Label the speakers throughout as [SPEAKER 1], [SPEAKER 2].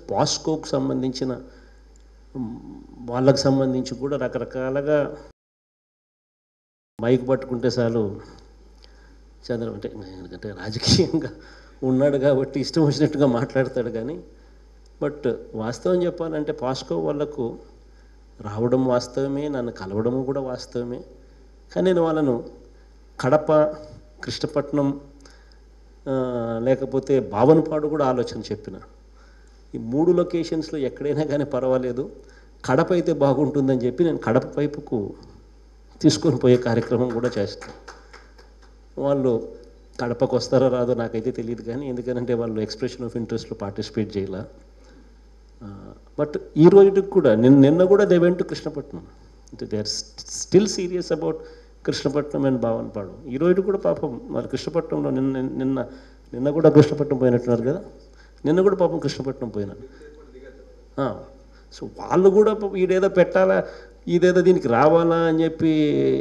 [SPEAKER 1] పాస్కోకు సంబంధించిన మ్, వాళ్ళకు సంబంధించి కూడా రకరకాలుగా మైక్ పట్టుకుంటే చాలు చంద్రం అంటే ఎందుకంటే రాజకీయంగా ఉన్నాడు కాబట్టి ఇష్టం వచ్చినట్టుగా మాట్లాడతాడు కానీ బట్ వాస్తవం చెప్పాలంటే పాస్కో వాళ్ళకు రావడం వాస్తవమే నన్ను కలవడం కూడా వాస్తవమే కానీ నేను వాళ్ళను కడప కృష్ణపట్నం ఆ, లేకపోతే భావనపాడు కూడా ఆలోచన చెప్పిన ఈ మూడు లొకేషన్స్లో ఎక్కడైనా కానీ పర్వాలేదు కడప అయితే బాగుంటుందని చెప్పి నేను కడప వైపుకు తీసుకొని పోయే కార్యక్రమం కూడా చేస్తాను వాళ్ళు కడపకు వస్తారో రాదో నాకైతే తెలియదు కానీ ఎందుకంటే వాళ్ళు ఎక్స్ప్రెషన్ ఆఫ్ ఇంట్రెస్ట్లో పార్టిసిపేట్ చేయాల బట్ ఈ రోజుకి కూడా నిన్న నిన్న కూడా దే వెంట్ కృష్ణపట్నం అంటే they are still serious about Krishnapatnam and Bhavanapadu ఈ రోజు కూడా పాపం మరి కృష్ణపట్నంలో నిన్న నిన్న నిన్న కూడా కృష్ణపట్నం పోయినట్టున్నారు కదా నిన్న కూడా పాపం కృష్ణపట్నం పోయినాను ఆ, సో వాళ్ళు కూడా పాపం ఈడేదో పెట్టాలా ఇదేదో దీనికి రావాలా అని చెప్పి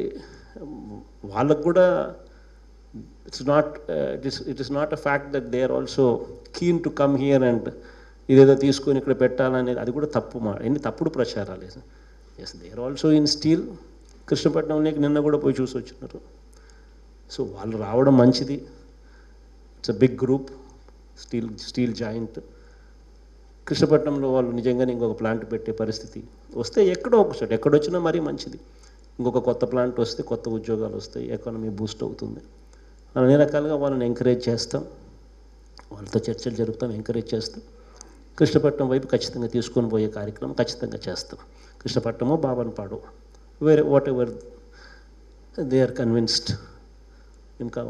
[SPEAKER 1] వాళ్ళకు కూడా it's not it is it is not a fact that they are also keen to come here and ఇదేదో తీసుకొని ఇక్కడ పెట్టాలనేది అది కూడా తప్పు మా ఎన్ని తప్పుడు ప్రచారాలు as they are also in steel కృష్ణపట్నంలోకి నిన్న కూడా పోయి చూసి వచ్చినారు సో వాళ్ళు రావడం మంచిది it's a big group steel steel joint కృష్ణపట్నంలో వాళ్ళు నిజంగానే ఇంకొక ప్లాంట్ పెట్టే పరిస్థితి వస్తే ఎక్కడో ఒక చోట ఎక్కడొచ్చినా మరీ మంచిది ఇంకొక కొత్త ప్లాంట్ వస్తే కొత్త ఉద్యోగాలు వస్తాయి ఎకానమీ బూస్ట్ అవుతుంది అన్ని రకాలుగా వాళ్ళని ఎంకరేజ్ చేస్తాం వాళ్ళతో చర్చలు జరుపుతాం ఎంకరేజ్ చేస్తాం కృష్ణపట్నం వైపు ఖచ్చితంగా తీసుకొని పోయే కార్యక్రమం ఖచ్చితంగా చేస్తాం కృష్ణపట్నమో బావనపాడు వేరే whatever they are convinced ఇంకా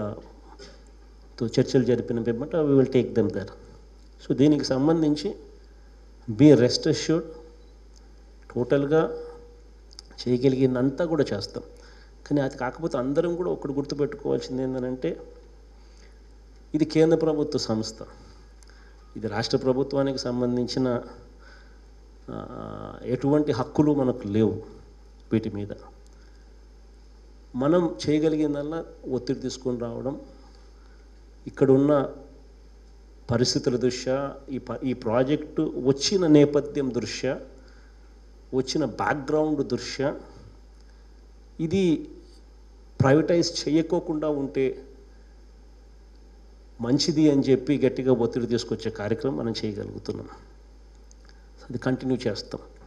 [SPEAKER 1] వాళ్ళతో చర్చలు జరిపిన పిమ్మట we will take them there so దీనికి సంబంధించి బీ రెస్ట్ అష్యూర్డ్ టోటల్గా చేయగలిగిందంతా కూడా చేస్తాం కానీ అది కాకపోతే అందరం కూడా ఒకటి గుర్తుపెట్టుకోవాల్సింది ఏంటంటే ఇది కేంద్ర ప్రభుత్వ సంస్థ ఇది రాష్ట్ర ప్రభుత్వానికి సంబంధించిన ఆ, ఎటువంటి హక్కులు మనకు లేవు వీటి మీద మనం చేయగలిగిందల్లా ఒత్తిడి తీసుకొని రావడం ఇక్కడున్న పరిస్థితుల దృష్ట్యా ఈ ప ఈ ప్రాజెక్టు వచ్చిన నేపథ్యం దృష్ట్యా వచ్చిన బ్యాక్గ్రౌండ్ దృష్ట్యా ఇది ప్రైవేటైజ్ చేయకోకుండా ఉంటే మంచిది అని చెప్పి గట్టిగా ఒత్తిడి తీసుకొచ్చే కార్యక్రమం మనం చేయగలుగుతున్నాం అది కంటిన్యూ చేస్తాం